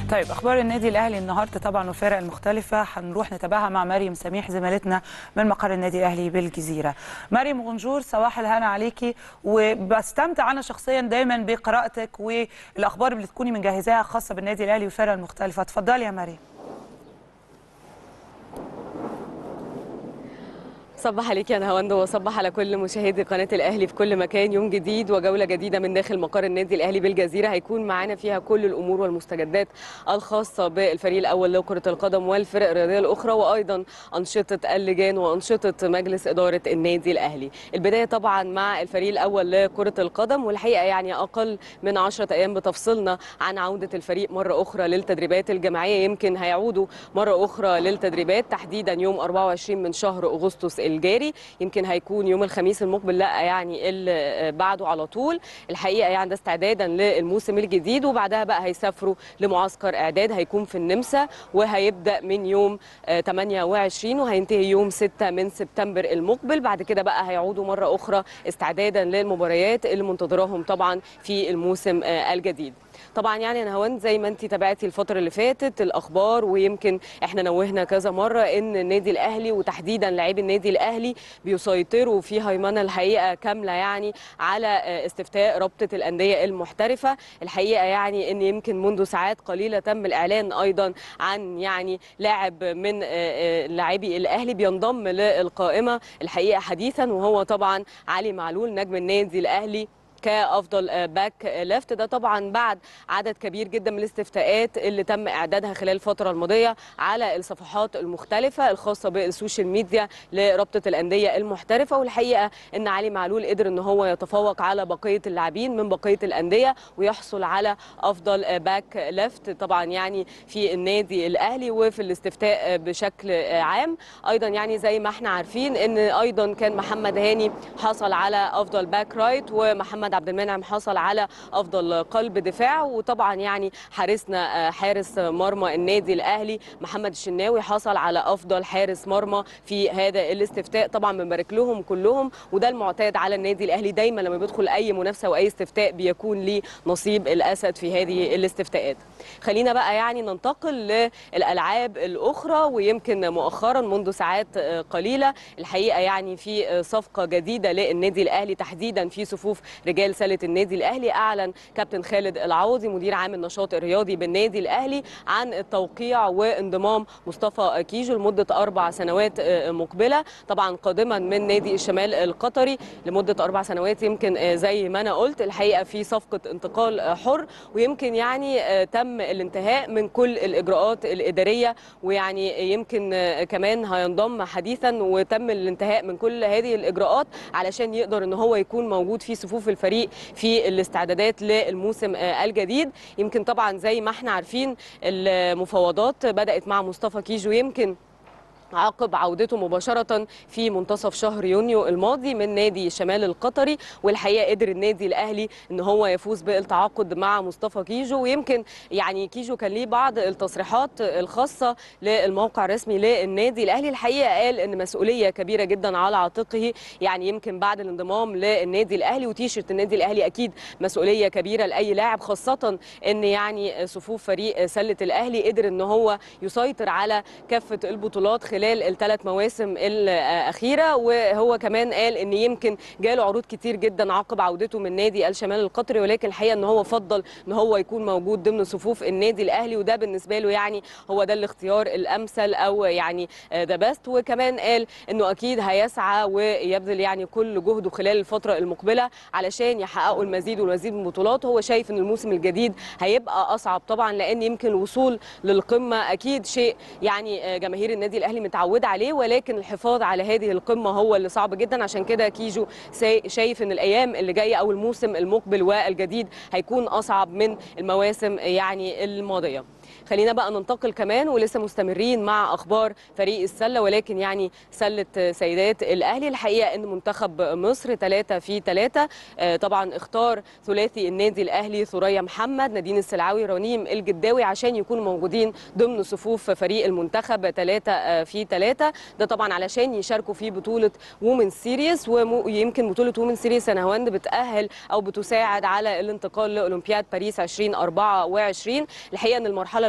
طيب اخبار النادي الاهلي النهارده طبعا والفرق المختلفه هنروح نتابعها مع مريم سميح زميلتنا من مقر النادي الاهلي بالجزيره مريم غنجور صباح الهنا عليكي وبستمتع انا شخصيا دايما بقراءتك والاخبار اللي تكوني مجهزاها خاصه بالنادي الاهلي والفرق المختلفه اتفضلي يا مريم صبح عليك يا نهاوند وصبح على كل مشاهدي قناه الاهلي في كل مكان يوم جديد وجوله جديده من داخل مقر النادي الاهلي بالجزيره هيكون معانا فيها كل الامور والمستجدات الخاصه بالفريق الاول لكره القدم والفرق الرياضيه الاخرى وايضا انشطه اللجان وانشطه مجلس اداره النادي الاهلي البدايه طبعا مع الفريق الاول لكره القدم والحقيقه يعني اقل من 10 ايام بتفصلنا عن عوده الفريق مره اخرى للتدريبات الجماعيه يمكن هيعودوا مره اخرى للتدريبات تحديدا يوم 24 من شهر اغسطس الجاري يمكن هيكون يوم الخميس المقبل لا يعني اللي بعده على طول الحقيقه يعني ده استعدادا للموسم الجديد وبعدها بقى هيسافروا لمعسكر اعداد هيكون في النمسا وهيبدا من يوم 28 وهينتهي يوم 6 من سبتمبر المقبل بعد كده بقى هيعودوا مره اخرى استعدادا للمباريات اللي منتظراهم طبعا في الموسم الجديد طبعا يعني انا هوند زي ما انت تابعتي الفتره اللي فاتت الاخبار ويمكن احنا نوهنا كذا مره ان النادي الاهلي وتحديدا لاعبي النادي الاهلي بيسيطروا في هيمنه الحقيقه كامله يعني على استفتاء رابطه الانديه المحترفه الحقيقه يعني ان يمكن منذ ساعات قليله تم الاعلان ايضا عن يعني لاعب من لاعبي الاهلي بينضم للقائمه الحقيقه حديثا وهو طبعا علي معلول نجم النادي الاهلي كافضل باك ليفت ده طبعا بعد عدد كبير جدا من الاستفتاءات اللي تم اعدادها خلال الفتره الماضيه على الصفحات المختلفه الخاصه بالسوشيال ميديا لرابطه الانديه المحترفه والحقيقه ان علي معلول قدر ان هو يتفوق على بقيه اللاعبين من بقيه الانديه ويحصل على افضل باك ليفت طبعا يعني في النادي الاهلي وفي الاستفتاء بشكل عام ايضا يعني زي ما احنا عارفين ان ايضا كان محمد هاني حصل على افضل باك رايت ومحمد عبد المنعم حصل على افضل قلب دفاع وطبعا يعني حارسنا حارس مرمى النادي الاهلي محمد الشناوي حصل على افضل حارس مرمى في هذا الاستفتاء طبعا بنبارك لهم كلهم وده المعتاد على النادي الاهلي دايما لما بيدخل اي منافسه واي استفتاء بيكون ليه نصيب الاسد في هذه الاستفتاءات خلينا بقى يعني ننتقل للالعاب الاخرى ويمكن مؤخرا منذ ساعات قليله الحقيقه يعني في صفقه جديده للنادي الاهلي تحديدا في صفوف رجال سله النادي الاهلي اعلن كابتن خالد العوضي مدير عام النشاط الرياضي بالنادي الاهلي عن التوقيع وانضمام مصطفى كيجو لمده اربع سنوات مقبله طبعا قادما من نادي الشمال القطري لمده اربع سنوات يمكن زي ما انا قلت الحقيقه في صفقه انتقال حر ويمكن يعني تم الانتهاء من كل الاجراءات الاداريه ويعني يمكن كمان هينضم حديثا وتم الانتهاء من كل هذه الاجراءات علشان يقدر ان هو يكون موجود في صفوف الفريق في الاستعدادات للموسم الجديد يمكن طبعا زي ما احنا عارفين المفاوضات بدات مع مصطفى كيجو يمكن عقب عودته مباشرة في منتصف شهر يونيو الماضي من نادي الشمال القطري والحقيقة قدر النادي الأهلي أن هو يفوز بالتعاقد مع مصطفى كيجو ويمكن يعني كيجو كان ليه بعض التصريحات الخاصة للموقع الرسمي للنادي الأهلي الحقيقة قال أن مسؤولية كبيرة جدا على عاتقه يعني يمكن بعد الانضمام للنادي الأهلي وتيشرت النادي الأهلي أكيد مسؤولية كبيرة لأي لاعب خاصة أن يعني صفوف فريق سلة الأهلي قدر أن هو يسيطر على كافة البطولات خلال خلال الثلاث مواسم الاخيره وهو كمان قال ان يمكن جاله عروض كتير جدا عقب عودته من نادي الشمال القطري ولكن الحقيقه ان هو فضل ان هو يكون موجود ضمن صفوف النادي الاهلي وده بالنسبه له يعني هو ده الاختيار الامثل او يعني ذا بيست وكمان قال انه اكيد هيسعى ويبذل يعني كل جهده خلال الفتره المقبله علشان يحققوا المزيد والمزيد من البطولات هو شايف ان الموسم الجديد هيبقى اصعب طبعا لان يمكن الوصول للقمه اكيد شيء يعني جماهير النادي الاهلي متعوده عليه ولكن الحفاظ على هذه القمه هو اللي صعب جدا عشان كده كيجو شايف ان الايام اللي جايه او الموسم المقبل والجديد هيكون اصعب من المواسم يعني الماضيه خلينا بقى ننتقل كمان ولسه مستمرين مع اخبار فريق السله ولكن يعني سله سيدات الاهلي الحقيقه ان منتخب مصر 3 في 3 طبعا اختار ثلاثي النادي الاهلي ثريا محمد نادين السلعاوي رنيم الجداوي عشان يكونوا موجودين ضمن صفوف فريق المنتخب 3 في 3 ده طبعا علشان يشاركوا في بطوله وومن سيريس ويمكن بطوله وومن سيريس نهاوند بتاهل او بتساعد على الانتقال لاولمبياد باريس 2024 الحقيقه ان المرحله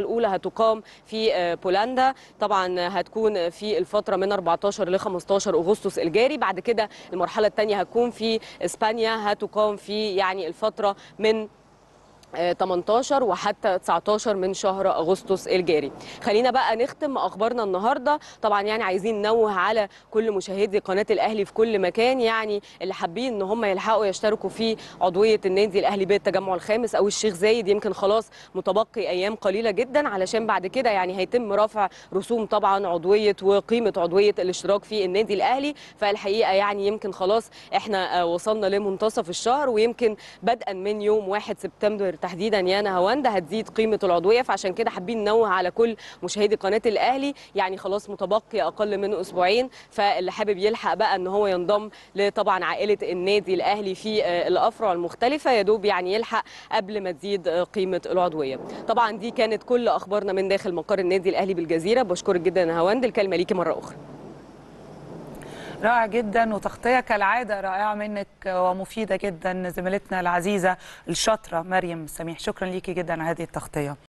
الاولى هتقام في بولندا طبعا هتكون في الفتره من 14 ل 15 اغسطس الجاري بعد كده المرحله الثانيه هتكون في اسبانيا هتقام في يعني الفتره من 18 وحتى 19 من شهر اغسطس الجاري خلينا بقى نختم اخبارنا النهارده طبعا يعني عايزين ننوه على كل مشاهدي قناه الاهلي في كل مكان يعني اللي حابين ان هم يلحقوا يشتركوا في عضويه النادي الاهلي بالتجمع الخامس او الشيخ زايد يمكن خلاص متبقي ايام قليله جدا علشان بعد كده يعني هيتم رفع رسوم طبعا عضويه وقيمه عضويه الاشتراك في النادي الاهلي فالحقيقه يعني يمكن خلاص احنا وصلنا لمنتصف الشهر ويمكن بدءا من يوم 1 سبتمبر تحديدا يا نهاوند هتزيد قيمه العضويه فعشان كده حابين ننوه على كل مشاهدي قناه الاهلي يعني خلاص متبقي اقل من اسبوعين فاللي حابب يلحق بقى ان هو ينضم لطبعا عائله النادي الاهلي في الافرع المختلفه يا دوب يعني يلحق قبل ما تزيد قيمه العضويه طبعا دي كانت كل اخبارنا من داخل مقر النادي الاهلي بالجزيره بشكرك جدا يا نهاوند الكلمه ليكي مره اخرى رائع جدا وتغطيه كالعاده رائعه منك ومفيده جدا زميلتنا العزيزه الشاطره مريم سميح شكرا ليكي جدا على هذه التغطيه